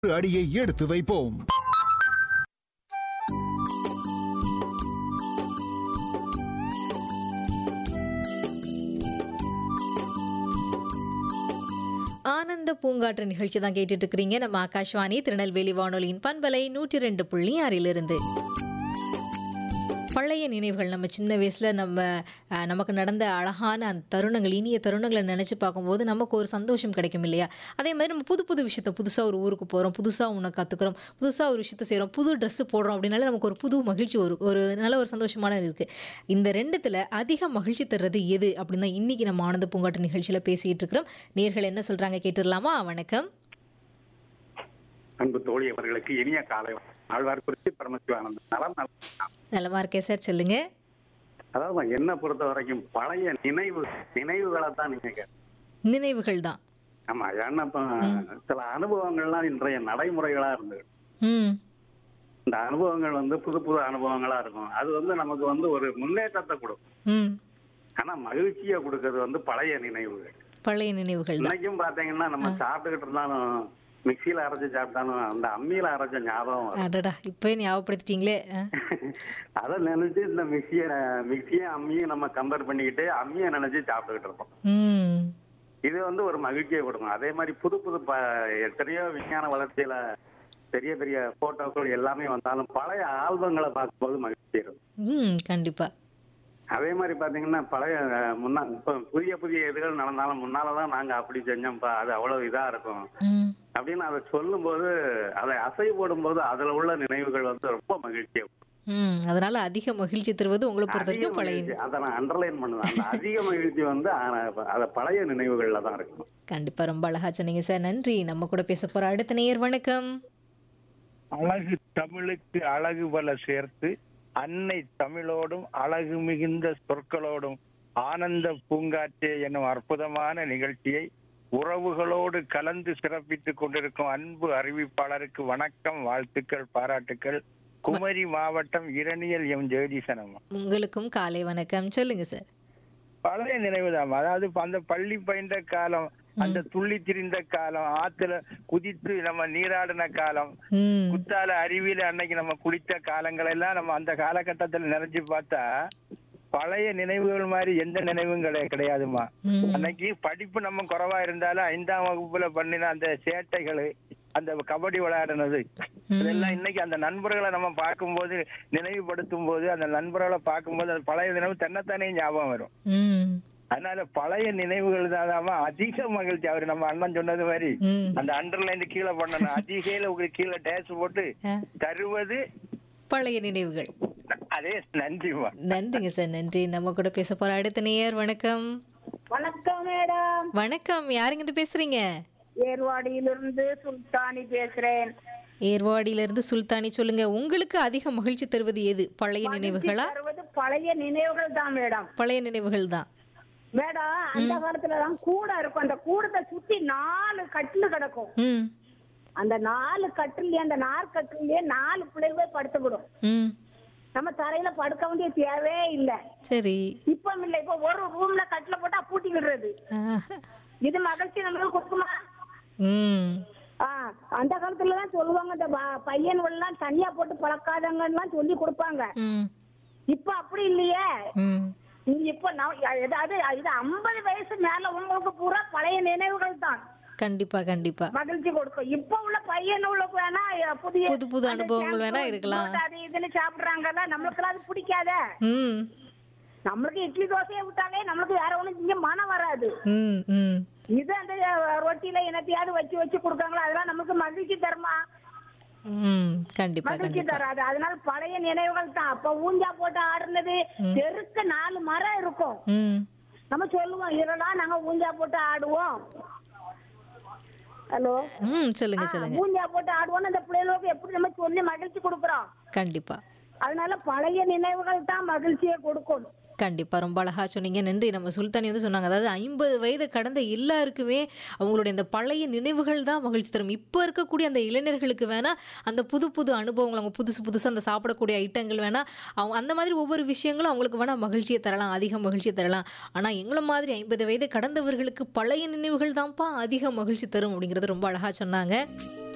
ஒரு அடியை எடுத்து வைப்போம் ஆனந்த பூங்காற்று நிகழ்ச்சி தான் கேட்டுட்டு இருக்கிறீங்க நம்ம ஆகாஷ்வாணி திருநெல்வேலி வானொலியின் பண்பலை நூற்றி ரெண்டு புள்ளி ஆறிலிருந்து பழைய நினைவுகள் நம்ம சின்ன வயசில் நம்ம அஹ், நமக்கு நடந்த அழகான அந்த தருணங்கள் இனிய தருணங்களை நினச்சி பார்க்கும்போது நமக்கு ஒரு சந்தோஷம் கிடைக்கும் இல்லையா அதே மாதிரி நம்ம புது புது விஷயத்த புதுசாக ஒரு ஊருக்கு போகிறோம் புதுசாக உன்னை கற்றுக்குறோம் புதுசாக ஒரு விஷயத்த செய்கிறோம் புது ட்ரெஸ்ஸு போடுறோம் அப்படின்னாலே நமக்கு ஒரு புது மகிழ்ச்சி ஒரு ஒரு நல்ல ஒரு சந்தோஷமான இருக்குது இந்த ரெண்டுத்தில் அதிக மகிழ்ச்சி தர்றது எது அப்படின்னு தான் இன்றைக்கி நம்ம ஆனந்த பூங்காட்டு நிகழ்ச்சியில் பேசிகிட்டு இருக்கிறோம் நேர்கள் என்ன சொல்கிறாங்க கேட்டுடலாமா வணக்கம் அன்பு தோழி அவர்களுக்கு இனிய காலை ஆழ்வார்குறிச்சி பரமசிவானந்தம் நலம் நலம். நலமா இருக்கேன் சார் சொல்லுங்க அதாவது என்ன பொறுத்த வரைக்கும் பழைய நினைவு நினைவுகளை தான் நீங்க கேட்க நினைவுகள் தான் ஆமா ஏன்னா இப்ப சில அனுபவங்கள்லாம் இன்றைய நடைமுறைகளா இருந்தது ம் இந்த அனுபவங்கள் வந்து புது புது அனுபவங்களா இருக்கும் அது வந்து நமக்கு வந்து ஒரு முன்னேற்றத்தை கொடுக்கும் ம் ஆனா மகிழ்ச்சியை கொடுக்கறது வந்து பழைய நினைவுகள் பழைய நினைவுகள் தான் இன்னைக்கும் பாத்தீங்கன்னா நம்ம சாப்பிட்டுக்கிட்டு இருந்தாலும் மிக்சியில அரைச்சு சாப்பிட்டாலும் அந்த அம்மியில அரைச்ச ஞாபகம் வரும். அடடா இப்போயே ஞாபகப்படுத்திட்டீங்களே ஆ. அதை நினைச்சு இந்த மிக்சிய மிக்சியும் அம்மியும் நம்ம கம்பேர் பண்ணிக்கிட்டு அம்மியை நினைச்சு சாப்பிட்டுக்கிட்டு இருப்போம் ம் இது வந்து ஒரு மகிழ்ச்சியை கொடுக்கும் அதே மாதிரி புது புது ப எத்தனையோ விஞ்ஞான வளர்ச்சியில பெரிய பெரிய போட்டோக்கள் எல்லாமே வந்தாலும் பழைய ஆல்பங்களை பார்க்கும்போது மகிழ்ச்சி இருக்கும் ம் கண்டிப்பா அதே மாதிரி பாத்தீங்கன்னா பழைய அஹ், முன்னா இப்ப புதிய புதிய இதுகள் நடந்தாலும் முன்னாலதான் நாங்க அப்படி செஞ்சோம்ப்பா அது அவ்வளவு இதா இருக்கும் ம் அப்படின்னு அதை சொல்லும்போது அதை அசை போடும்போது அதுல உள்ள நினைவுகள் வந்து ரொம்ப மகிழ்ச்சியை கொடுக்கும். ம் அதனால அதிக மகிழ்ச்சி தருவது உங்களை பொறுத்த அதிக வரைக்கும் பழைய மகிழ்ச்சி அதை நான் அண்டர்லைன் பண்ணுவேன் அந்த அதிக மகிழ்ச்சி வந்து அஹ், அது பழைய நினைவுகள்ல தான் இருக்கும் கண்டிப்பா ரொம்ப அழகா சொன்னீங்க சார் நன்றி நம்ம கூட பேச போற அடுத்த நேயர் வணக்கம் அழகு தமிழுக்கு அழகு பல சேர்த்து அன்னை தமிழோடும் அழகு மிகுந்த சொற்களோடும் ஆனந்த பூங்காற்றே என்னும் அற்புதமான நிகழ்ச்சியை உறவுகளோடு கலந்து சிறப்பித்துக் கொண்டிருக்கும் அன்பு அறிவிப்பாளருக்கு வணக்கம் வாழ்த்துக்கள் பாராட்டுக்கள் குமரி மாவட்டம் இரணியல் எம் ஜெகதீசனம் உங்களுக்கும் காலை வணக்கம் சொல்லுங்க சார் பழைய நினைவுதான் அதாவது இப்ப அந்த பள்ளி பயின்ற காலம் அந்த துள்ளி திரிந்த காலம் ஆத்துல குதித்து நம்ம நீராடின காலம் ம் குத்தால அருவியில அன்னைக்கு நம்ம குளித்த காலங்கள் எல்லாம் நம்ம அந்த காலகட்டத்துல நினைச்சு பார்த்தா பழைய நினைவுகள் மாதிரி எந்த நினைவும் கிடை- கிடையாதுமா ம் அன்னைக்கு படிப்பு நம்ம குறைவா இருந்தாலும் ஐந்தாம் வகுப்புல பண்ணின அந்த சேட்டைகள் அந்த கபடி விளையாடுனது இதெல்லாம் இன்னைக்கு அந்த நண்பர்களை நம்ம பார்க்கும்போது நினைவுபடுத்தும் போது அந்த நண்பர்களை பார்க்கும்போது அது பழைய நினைவு தன்னைத்தானே ஞாபகம் வரும் ம் அதனால பழைய நினைவுகள் தானாமா அதிக மகிழ்ச்சி அவரு நம்ம அண்ணன் சொன்னது மாதிரி ம் அந்த அண்டர்லைன் கீழே பண்ணணும் அதிகையில உங்களுக்கு கீழே டேஷ் போட்டு ஆ, தருவது பழைய நினைவுகள் அதே நன்றிமா நன்றிங்க சார் நன்றி நம்ம கூட பேச போற அடுத்த நேயர் வணக்கம் வணக்கம் மேடம் வணக்கம் யாருங்க இது பேசுறீங்க ஏர்வாடியிலிருந்து சுல்தானி பேசுறேன் ஏர்வாடியில இருந்து சுல்தானி சொல்லுங்க உங்களுக்கு அதிக மகிழ்ச்சி தருவது எது பழைய நினைவுகளா தருவது பழைய நினைவுகள் தான் மேடம் பழைய நினைவுகள் தான் மேடம் அந்த காலத்துல தான் கூடை இருக்கும் அந்த கூடத்தை சுத்தி நாலு கட்டிலு கிடக்கும் ம் அந்த நாலு கட்டிலே அந்த நார் கட்டிலே நாலு பிள்ளைகள் படுத்துக்கிடும் ம் நம்ம தரையில படுக்க வேண்டிய தேவையே இல்ல சரி இப்ப இல்ல இப்ப ஒரு ரூம்ல கட்டில போட்டா பூட்டி விடுறது ஆஹா. இது மகிழ்ச்சி நம்மளுக்கு கொடுக்குமா ம் ஆ, அந்த காலத்துல தான் சொல்லுவாங்க இந்த ப- பையன் எல்லாம் தனியா போட்டு பழக்காதங்கலாம் சொல்லி கொடுப்பாங்க ம் இப்ப அப்படி இல்லையே ம் நீங்க இப்ப நான் ஏதாவது இது ஐம்பது வயசு மேல உங்களுக்கு பூரா பழைய நினைவுகள் தான் கண்டிப்பா கண்டிப்பா மகிழ்ச்சி கொடுக்கும் இப்ப உள்ள பையனுங்களுக்கு வேணா அஹ், புதிய புது புது அந்த அனுபவங்கள் வேணா shampoo, இருக்கலாம். இது அது இதுன்னு சாப்பிடுறாங்கல்ல நம்மளுக்கு அது பிடிக்காத ம் நம்மளுக்கு இட்லி தோசையை விட்டாலே நம்மளுக்கு வேற ஒண்ணும் இங்க மனம் வராது ம் ம் இது அந்த அஹ், ரொட்டியில என்னத்தையாவது வச்சு வச்சு கொடுக்காங்களோ அதெல்லாம் நமக்கு மகிழ்ச்சி தருமா ம் கண்டிப்பா மகிழ்ச்சி கண்டிப்பா தராது அதனால பழைய நினைவுகள் தான் அப்ப ஊஞ்சா போட்டு ஆடுனது தெருக்கு நாலு மரம் இருக்கும் ம் நம்ம சொல்லுவோம் இதெல்லாம் நாங்க ஊஞ்சா போட்டு ஆடுவோம் ஹலோ ம் சொல்லுங்க சொல்லுங்க ஊஞ்சா போட்டு ஆடுவோம் அந்த பிள்ளைகளுக்கு எப்படி நம்ம சொல்லி மகிழ்ச்சி கொடுக்குறோம் கண்டிப்பா அதனால பழைய நினைவுகள் தான் மகிழ்ச்சியை கொடுக்கும் கண்டிப்பா ரொம்ப அழகா சொன்னீங்க நன்றி நம்ம சுல்தானி வந்து சொன்னாங்க அதாவது ஐம்பது வயது கடந்த எல்லாருக்குமே அவங்களுடைய இந்த பழைய நினைவுகள் தான் மகிழ்ச்சி தரும் இப்போ இருக்கக்கூடிய அந்த இளைஞர்களுக்கு வேணா அந்த புது புது அனுபவங்கள் அவங்க புதுசு புதுசாக அந்த சாப்பிடக்கூடிய ஐட்டங்கள் வேணா அவங்க அந்த மாதிரி ஒவ்வொரு விஷயங்களும் அவங்களுக்கு வேணா மகிழ்ச்சியை தரலாம் அதிக மகிழ்ச்சியை தரலாம் ஆனால் எங்களை மாதிரி ஐம்பது வயது கடந்தவர்களுக்கு பழைய நினைவுகள் தான்ப்பா அதிக மகிழ்ச்சி தரும் அப்படிங்கிறது ரொம்ப அழகா சொன்னாங்க